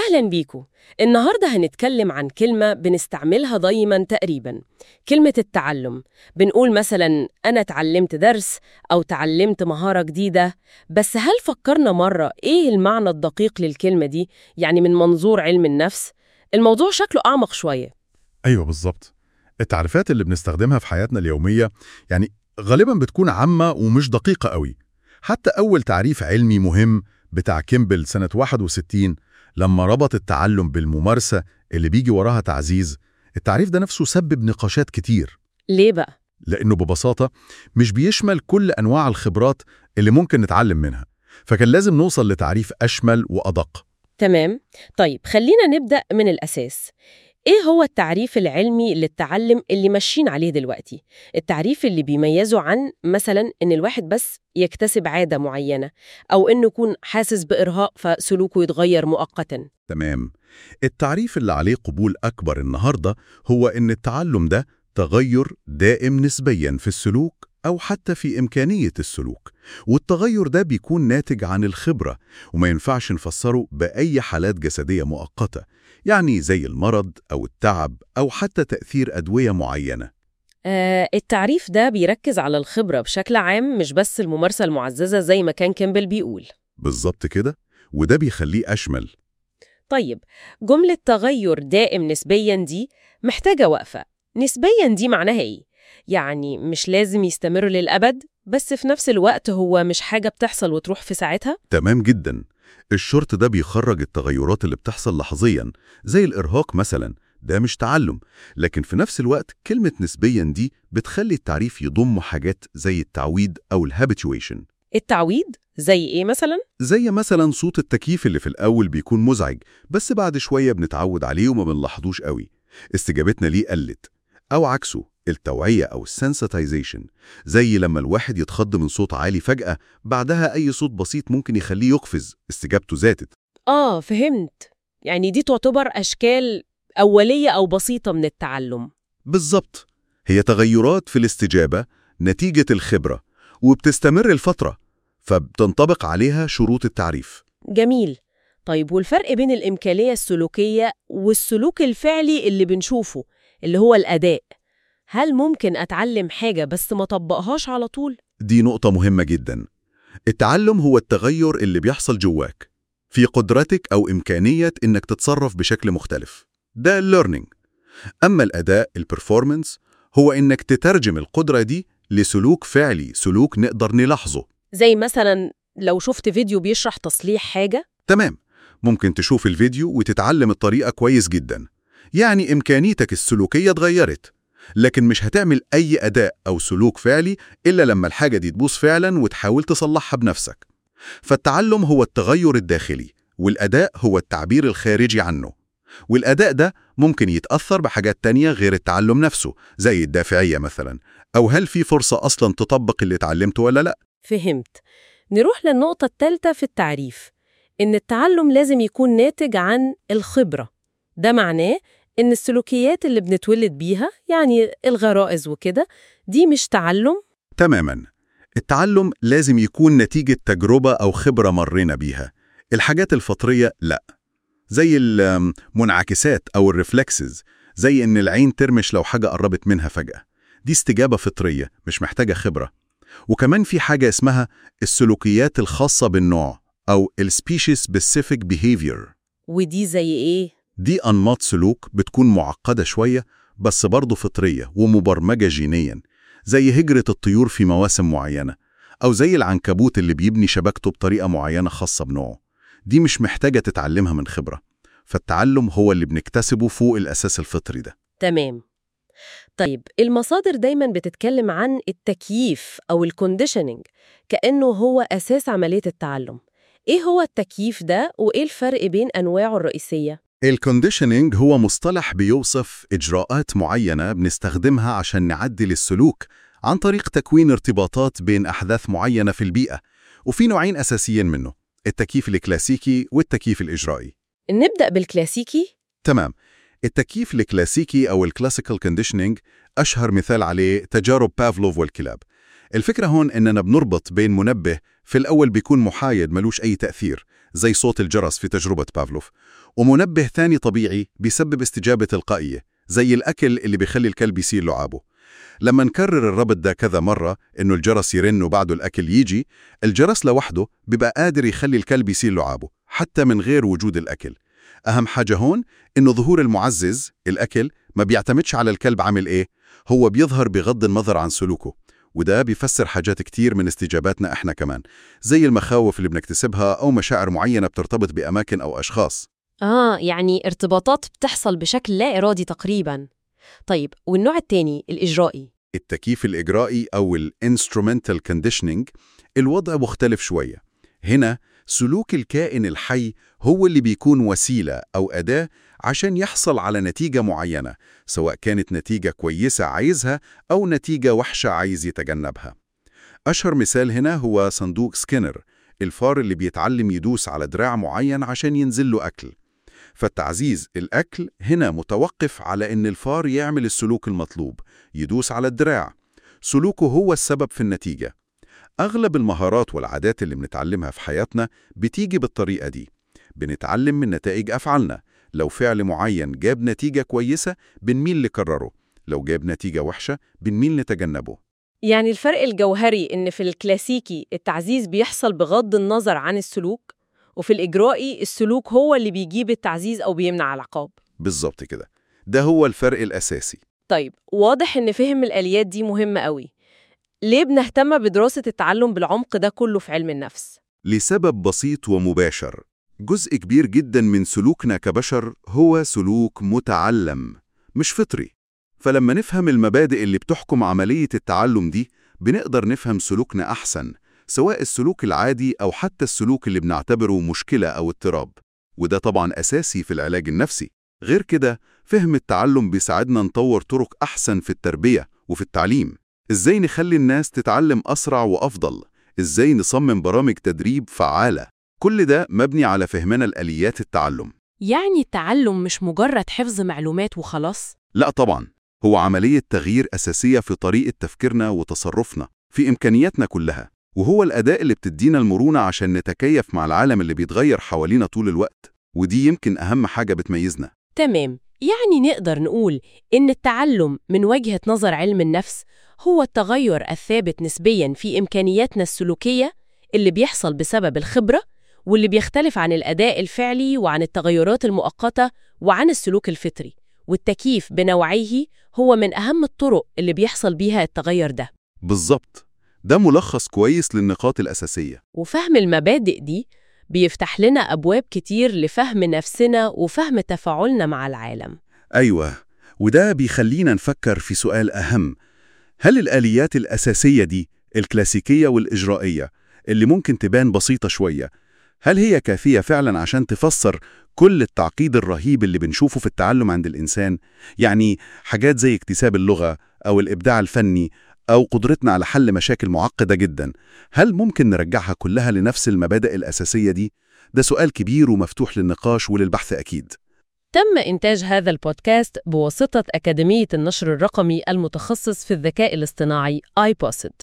أهلا بيكم النهاردة هنتكلم عن كلمة بنستعملها دايما تقريبا كلمة التعلم بنقول مثلا أنا اتعلمت درس أو تعلمت مهارة جديدة بس هل فكرنا مرة إيه المعنى الدقيق للكلمة دي يعني من منظور علم النفس؟ الموضوع شكله أعمق شوية أيوة بالظبط التعريفات اللي بنستخدمها في حياتنا اليومية يعني غالبا بتكون عامة ومش دقيقة قوي حتى أول تعريف علمي مهم بتاع كيمبل سنة 61 لما ربط التعلم بالممارسة اللي بيجي وراها تعزيز التعريف ده نفسه سبب نقاشات كتير ليه بقى؟ لأنه ببساطة مش بيشمل كل أنواع الخبرات اللي ممكن نتعلم منها فكان لازم نوصل لتعريف أشمل وأدق تمام طيب خلينا نبدأ من الأساس إيه هو التعريف العلمي للتعلم اللي ماشيين عليه دلوقتي؟ التعريف اللي بيميزه عن مثلا إن الواحد بس يكتسب عادة معينة أو إنه يكون حاسس بإرهاق فسلوكه يتغير مؤقتا تمام التعريف اللي عليه قبول أكبر النهاردة هو إن التعلم ده تغير دائم نسبيا في السلوك أو حتى في إمكانية السلوك والتغير ده بيكون ناتج عن الخبرة وما ينفعش نفسره بأي حالات جسدية مؤقتة يعني زي المرض أو التعب أو حتى تأثير أدوية معينة آه التعريف ده بيركز على الخبرة بشكل عام مش بس الممارسة المعززة زي ما كان كيمبل بيقول بالظبط كده وده بيخليه أشمل طيب جملة تغير دائم نسبيا دي محتاجة وقفة نسبيا دي معناها إيه؟ يعني مش لازم يستمر للأبد بس في نفس الوقت هو مش حاجة بتحصل وتروح في ساعتها؟ تمام جدا الشرط ده بيخرج التغيرات اللي بتحصل لحظيا زي الإرهاق مثلا ده مش تعلم لكن في نفس الوقت كلمة نسبيا دي بتخلي التعريف يضم حاجات زي التعويد أو الهابيتويشن التعويد زي إيه مثلا؟ زي مثلا صوت التكييف اللي في الأول بيكون مزعج بس بعد شوية بنتعود عليه وما بنلاحظوش قوي استجابتنا ليه قلت أو عكسه التوعية أو السنسيتايزيشن زي لما الواحد يتخض من صوت عالي فجأة بعدها أي صوت بسيط ممكن يخليه يقفز استجابته زادت آه فهمت يعني دي تعتبر أشكال أولية أو بسيطة من التعلم بالظبط هي تغيرات في الاستجابة نتيجة الخبرة وبتستمر الفترة فبتنطبق عليها شروط التعريف جميل طيب والفرق بين الإمكانية السلوكية والسلوك الفعلي اللي بنشوفه اللي هو الأداء هل ممكن أتعلم حاجة بس ما طبقهاش على طول؟ دي نقطة مهمة جدا التعلم هو التغير اللي بيحصل جواك في قدرتك أو إمكانية إنك تتصرف بشكل مختلف ده الليرنينج أما الأداء البرفورمانس هو إنك تترجم القدرة دي لسلوك فعلي سلوك نقدر نلاحظه زي مثلا لو شفت فيديو بيشرح تصليح حاجة تمام ممكن تشوف الفيديو وتتعلم الطريقة كويس جدا يعني إمكانيتك السلوكية اتغيرت لكن مش هتعمل أي أداء أو سلوك فعلي إلا لما الحاجة دي تبوظ فعلا وتحاول تصلحها بنفسك فالتعلم هو التغير الداخلي والأداء هو التعبير الخارجي عنه والأداء ده ممكن يتأثر بحاجات تانية غير التعلم نفسه زي الدافعية مثلا أو هل في فرصة أصلا تطبق اللي اتعلمته ولا لأ فهمت نروح للنقطة الثالثة في التعريف إن التعلم لازم يكون ناتج عن الخبرة ده معناه إن السلوكيات اللي بنتولد بيها يعني الغرائز وكده دي مش تعلم تماما التعلم لازم يكون نتيجة تجربة أو خبرة مرينا بيها الحاجات الفطرية لأ زي المنعكسات أو الرفلكسز زي إن العين ترمش لو حاجة قربت منها فجأة دي استجابة فطرية مش محتاجة خبرة وكمان في حاجة اسمها السلوكيات الخاصة بالنوع أو السبيشيز specific behavior ودي زي إيه؟ دي أنماط سلوك بتكون معقدة شوية بس برضه فطرية ومبرمجة جينيا زي هجرة الطيور في مواسم معينة أو زي العنكبوت اللي بيبني شبكته بطريقة معينة خاصة بنوعه دي مش محتاجة تتعلمها من خبرة فالتعلم هو اللي بنكتسبه فوق الأساس الفطري ده تمام طيب المصادر دايما بتتكلم عن التكييف أو الكونديشننج كأنه هو أساس عملية التعلم إيه هو التكييف ده وإيه الفرق بين أنواعه الرئيسية؟ الكونديشننج هو مصطلح بيوصف إجراءات معينة بنستخدمها عشان نعدل السلوك عن طريق تكوين ارتباطات بين أحداث معينة في البيئة وفي نوعين أساسيين منه التكييف الكلاسيكي والتكييف الإجرائي نبدأ بالكلاسيكي تمام التكييف الكلاسيكي أو الكلاسيكال كونديشنينج أشهر مثال عليه تجارب بافلوف والكلاب الفكرة هون إننا بنربط بين منبه في الأول بيكون محايد ملوش أي تأثير زي صوت الجرس في تجربة بافلوف ومنبه ثاني طبيعي بيسبب استجابة تلقائية زي الأكل اللي بيخلي الكلب يسير لعابه لما نكرر الربط ده كذا مرة إنه الجرس يرن وبعده الأكل يجي الجرس لوحده بيبقى قادر يخلي الكلب يسير لعابه حتى من غير وجود الأكل أهم حاجة هون إنه ظهور المعزز الأكل ما بيعتمدش على الكلب عامل إيه هو بيظهر بغض النظر عن سلوكه وده بيفسر حاجات كتير من استجاباتنا إحنا كمان زي المخاوف اللي بنكتسبها أو مشاعر معينة بترتبط بأماكن أو أشخاص آه يعني ارتباطات بتحصل بشكل لا إرادي تقريباً طيب والنوع التاني الإجرائي التكييف الإجرائي أو ال instrumental conditioning الوضع مختلف شوية هنا سلوك الكائن الحي هو اللي بيكون وسيلة أو أداة عشان يحصل على نتيجة معينة سواء كانت نتيجة كويسة عايزها أو نتيجة وحشة عايز يتجنبها أشهر مثال هنا هو صندوق سكينر الفار اللي بيتعلم يدوس على دراع معين عشان ينزل له أكل فالتعزيز الأكل هنا متوقف على إن الفار يعمل السلوك المطلوب يدوس على الدراع سلوكه هو السبب في النتيجة أغلب المهارات والعادات اللي بنتعلمها في حياتنا بتيجي بالطريقة دي بنتعلم من نتائج أفعالنا لو فعل معين جاب نتيجة كويسة بنميل لكرره لو جاب نتيجة وحشة بنميل نتجنبه يعني الفرق الجوهري إن في الكلاسيكي التعزيز بيحصل بغض النظر عن السلوك وفي الإجرائي السلوك هو اللي بيجيب التعزيز أو بيمنع العقاب بالظبط كده ده هو الفرق الأساسي طيب واضح إن فهم الآليات دي مهم قوي ليه بنهتم بدراسة التعلم بالعمق ده كله في علم النفس؟ لسبب بسيط ومباشر جزء كبير جدا من سلوكنا كبشر هو سلوك متعلم مش فطري فلما نفهم المبادئ اللي بتحكم عملية التعلم دي بنقدر نفهم سلوكنا أحسن سواء السلوك العادي أو حتى السلوك اللي بنعتبره مشكلة أو اضطراب وده طبعا أساسي في العلاج النفسي غير كده فهم التعلم بيساعدنا نطور طرق أحسن في التربية وفي التعليم إزاي نخلي الناس تتعلم أسرع وأفضل إزاي نصمم برامج تدريب فعالة كل ده مبني على فهمنا الآليات التعلم يعني التعلم مش مجرد حفظ معلومات وخلاص؟ لا طبعا هو عملية تغيير أساسية في طريقة تفكيرنا وتصرفنا في إمكانياتنا كلها وهو الأداء اللي بتدينا المرونة عشان نتكيف مع العالم اللي بيتغير حوالينا طول الوقت ودي يمكن أهم حاجة بتميزنا تمام يعني نقدر نقول إن التعلم من وجهة نظر علم النفس هو التغير الثابت نسبياً في إمكانياتنا السلوكية اللي بيحصل بسبب الخبرة واللي بيختلف عن الأداء الفعلي وعن التغيرات المؤقتة وعن السلوك الفطري والتكييف بنوعيه هو من أهم الطرق اللي بيحصل بيها التغير ده بالظبط ده ملخص كويس للنقاط الأساسية وفهم المبادئ دي بيفتح لنا أبواب كتير لفهم نفسنا وفهم تفاعلنا مع العالم أيوة وده بيخلينا نفكر في سؤال أهم هل الآليات الأساسية دي الكلاسيكية والإجرائية اللي ممكن تبان بسيطة شوية هل هي كافية فعلا عشان تفسر كل التعقيد الرهيب اللي بنشوفه في التعلم عند الإنسان؟ يعني حاجات زي اكتساب اللغة أو الإبداع الفني أو قدرتنا على حل مشاكل معقدة جدا هل ممكن نرجعها كلها لنفس المبادئ الأساسية دي؟ ده سؤال كبير ومفتوح للنقاش وللبحث أكيد تم إنتاج هذا البودكاست بواسطة أكاديمية النشر الرقمي المتخصص في الذكاء الاصطناعي iPossit